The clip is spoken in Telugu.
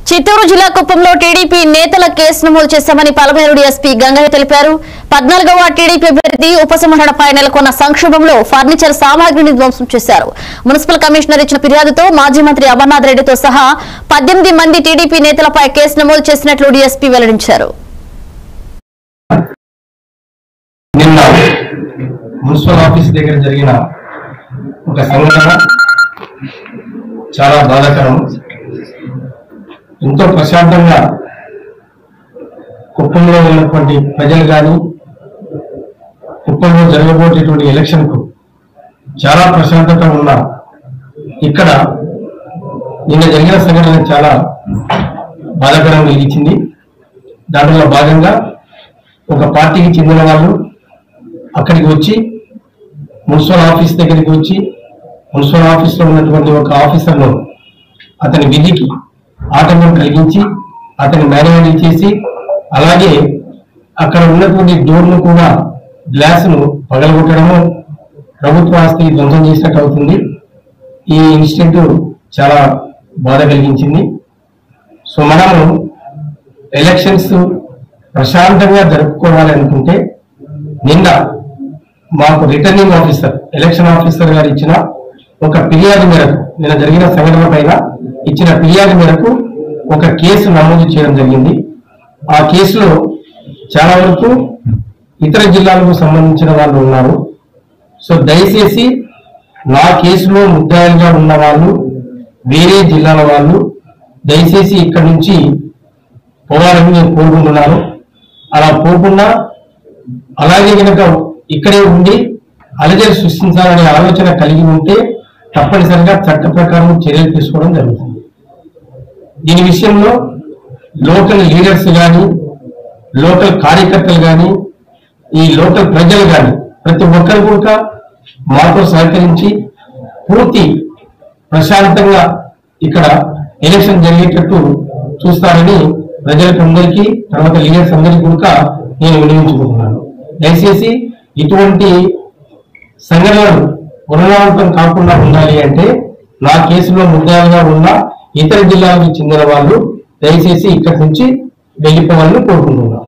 చిత్తూరు జిల్లా కుప్పంలో టీడీపీ నేతల కేసు నమోదు చేశామని పలమనేరు ఎస్పీ గంగయ్య తెలిపారు పద్నాలుగవ టీడీపీ అభ్యర్థి ఉపసంహరణపై నెలకొన్న సంక్షోభంలో ఫర్నిచర్ సామాగ్రిని ధ్వంసం చేశారు మున్సిపల్ కమిషనర్ ఇచ్చిన ఫిర్యాదుతో మాజీ మంత్రి అమర్నాథ్ రెడ్డితో సహా పద్దెనిమిది మంది టీడీపీ నేతలపై కేసు నమోదు చేసినట్లు డీఎస్పీ వెల్లడించారు నిన్న మున్సిపల్ ఆఫీస్ దగ్గర జరిగిన ఒక సంఘటన చాలా బాధాకరం ఎంతో ప్రశాంతంగా కుప్పంలో ఉన్నటువంటి ప్రజలు కానీ కుప్పంలో జరగబోయేటువంటి ఎలక్షన్కు చాలా ప్రశాంతత ఉన్న ఇక్కడ నిన్న జరిగిన సంఘటన చాలా బాధాకరం కలిగించింది దాంట్లో భాగంగా ఒక పార్టీకి చెందిన వాళ్ళు అక్కడికి వచ్చి మున్సిపల్ ఆఫీస్ దగ్గరికి వచ్చి మున్సిపల్ ఆఫీస్లో ఉన్నటువంటి ఒక ఆఫీసర్ను అతని విధికి ఆటంకం కలిగించి అతని మేనేజ్ చేసి అలాగే అక్కడ ఉన్నటువంటి డోర్ను కూడా గ్లాసును పగలగొట్టడము ప్రభుత్వ ఆస్తి ధ్వంసం చేసినట్టు అవుతుంది ఈ ఇన్సిడెంట్ చాలా బాధ కలిగించింది సో మనము ఎలక్షన్స్ ప్రశాంతంగా జరుపుకోవాలి అనుకుంటే నిన్న మాకు రిటర్నింగ్ ఆఫీసర్ ఎలక్షన్ ఆఫీసర్ గారు ఇచ్చిన ఒక ఫిర్యాదు మేరకు నిన్న జరిగిన సంఘటన పైన ఇచ్చిన ఫిర్యాదు మేరకు ఒక కేసు నమోదు చేయడం జరిగింది ఆ కేసులో చాలా వరకు ఇతర జిల్లాలకు సంబంధించిన వాళ్ళు ఉన్నారు సో దయచేసి నా కేసులో ముద్దాయిలుగా ఉన్న వాళ్ళు వేరే జిల్లాల వాళ్ళు దయచేసి ఇక్కడి నుంచి పోవాలని నేను కోరుకుంటున్నాను అలా పోకుండా అలాగే కనుక ఇక్కడే ఉండి అలజడి సృష్టించాలనే ఆలోచన కలిగి ఉంటే తప్పనిసరిగా చట్ట ప్రకారం చర్యలు తీసుకోవడం జరుగుతుంది దీని విషయంలో లోకల్ లీడర్స్ కానీ లోకల్ కార్యకర్తలు కానీ ఈ లోకల్ ప్రజలు కానీ ప్రతి ఒక్కరు కూడా మాతో సహకరించి పూర్తి ప్రశాంతంగా ఇక్కడ ఎలక్షన్ జరిగేటట్టు చూస్తారని ప్రజలకు అందరికీ తర్వాత లీడర్స్ అందరికీ కూడా నేను వినియోగించుకుంటున్నాను దయచేసి ఇటువంటి సంఘటనలు పునరావృతం కాకుండా ఉండాలి అంటే నా కేసులో ముద్దాలుగా ఉన్న ఇతర జిల్లాలకు చెందిన వాళ్ళు దయచేసి ఇక్కడి నుంచి వెళ్ళిపోవాలని కోరుకుంటున్నాను